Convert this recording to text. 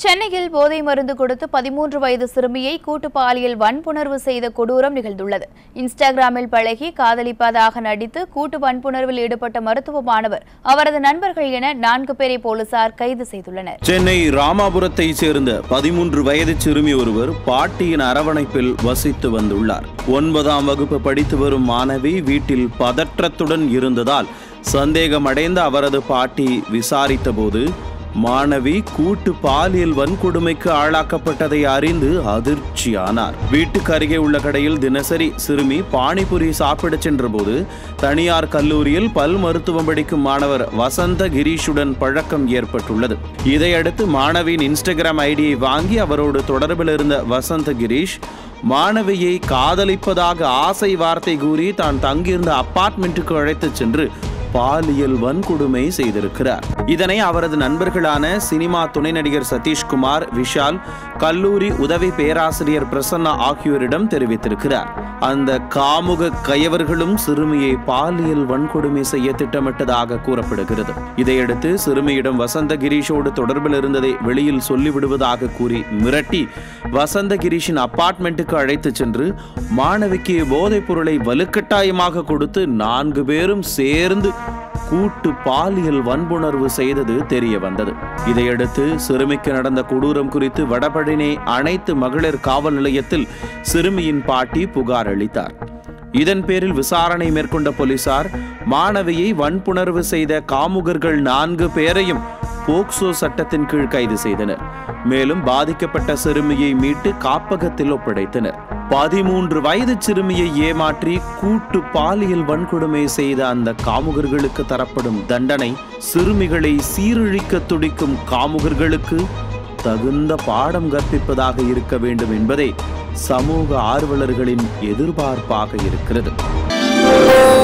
சென்னையில் போதை மருந்து கொடுத்து பதிமூன்று வயது சிறுமியை கூட்டு பாலியல் வன்புணர்வு செய்த கொடூரம் நிகழ்ந்துள்ளது இன்ஸ்டாகிராமில் பழகி காதலிப்பதாக நடித்து கூட்டு வன்புணர்வில் ஈடுபட்ட மருத்துவ மாணவர் அவரது நண்பர்கள் என நான்கு பேரை போலீசார் கைது செய்துள்ளனர் சென்னை ராமாபுரத்தை சேர்ந்த பதிமூன்று வயது சிறுமி ஒருவர் பாட்டியின் அரவணைப்பில் வசித்து வந்துள்ளார் ஒன்பதாம் வகுப்பு படித்து வரும் மாணவி வீட்டில் பதற்றத்துடன் இருந்ததால் சந்தேகமடைந்த அவரது பாட்டி விசாரித்தபோது மாணவி கூட்டு பாலியல் வன்கொடுமைக்கு ஆளாக்கப்பட்டதை அறிந்து அதிர்ச்சியானார் வீட்டுக்கு அருகே உள்ள கடையில் தினசரி சிறுமி பானிபுரி சாப்பிடச் சென்றபோது தனியார் கல்லூரியில் பல் மருத்துவம் படிக்கும் மாணவர் வசந்த கிரீஷுடன் பழக்கம் ஏற்பட்டுள்ளது இதையடுத்து மாணவியின் இன்ஸ்டாகிராம் ஐடியை வாங்கி அவரோடு தொடர்பில் இருந்த வசந்த கிரீஷ் மாணவியை காதலிப்பதாக ஆசை வார்த்தை கூறி தான் தங்கியிருந்த அப்பார்ட்மெண்ட்டுக்கு அழைத்துச் சென்று பாலியல் வன்கொடுமை செய்திருக்கிறார் இதனை அவரது நண்பர்களான சினிமா துணை நடிகர் சதீஷ்குமார் விஷால் கல்லூரி உதவி பேராசிரியர் பிரசன்னா ஆகியோரிடம் தெரிவித்திருக்கிறார் அந்த காமுக கயவர்களும் சிறுமியை பாலியல் வன்கொடுமை செய்ய திட்டமிட்டதாக கூறப்படுகிறது இதையடுத்து சிறுமியிடம் வசந்த கிரீஷோடு தொடர்பில் இருந்ததை வெளியில் சொல்லிவிடுவதாக கூறி மிரட்டி வசந்த கிரீஷின் அப்பார்ட்மெண்ட்டுக்கு அழைத்துச் சென்று மாணவிக்கு போதைப் பொருளை வலுக்கட்டாயமாக கொடுத்து நான்கு பேரும் சேர்ந்து கூட்டு பாலியல் வன்புணர்வு செய்தது தெரிய வந்தது இதையடுத்து சிறுமிக்கு நடந்த கொடூரம் குறித்து வடபழனி அனைத்து மகளிர் காவல் நிலையத்தில் சிறுமியின் பாட்டி புகார் அளித்தார் இதன் பேரில் விசாரணை மேற்கொண்ட போலீசார் மாணவியை வன்புணர்வு செய்த காமுகர்கள் நான்கு பேரையும் போக்சோ சட்டத்தின் கீழ் கைது செய்தனர் மேலும் பாதிக்கப்பட்ட சிறுமியை மீட்டு காப்பகத்தில் ஒப்படைத்தனர் பதிமூன்று வயது சிறுமியை ஏமாற்றி கூட்டு பாலியல் வன்கொடுமை செய்த அந்த காமுகர்களுக்கு தரப்படும் தண்டனை சிறுமிகளை சீரழிக்க துடிக்கும் காமுகர்களுக்கு தகுந்த பாடம் கற்பிப்பதாக இருக்க வேண்டும் என்பதே சமூக ஆர்வலர்களின் எதிர்பார்ப்பாக இருக்கிறது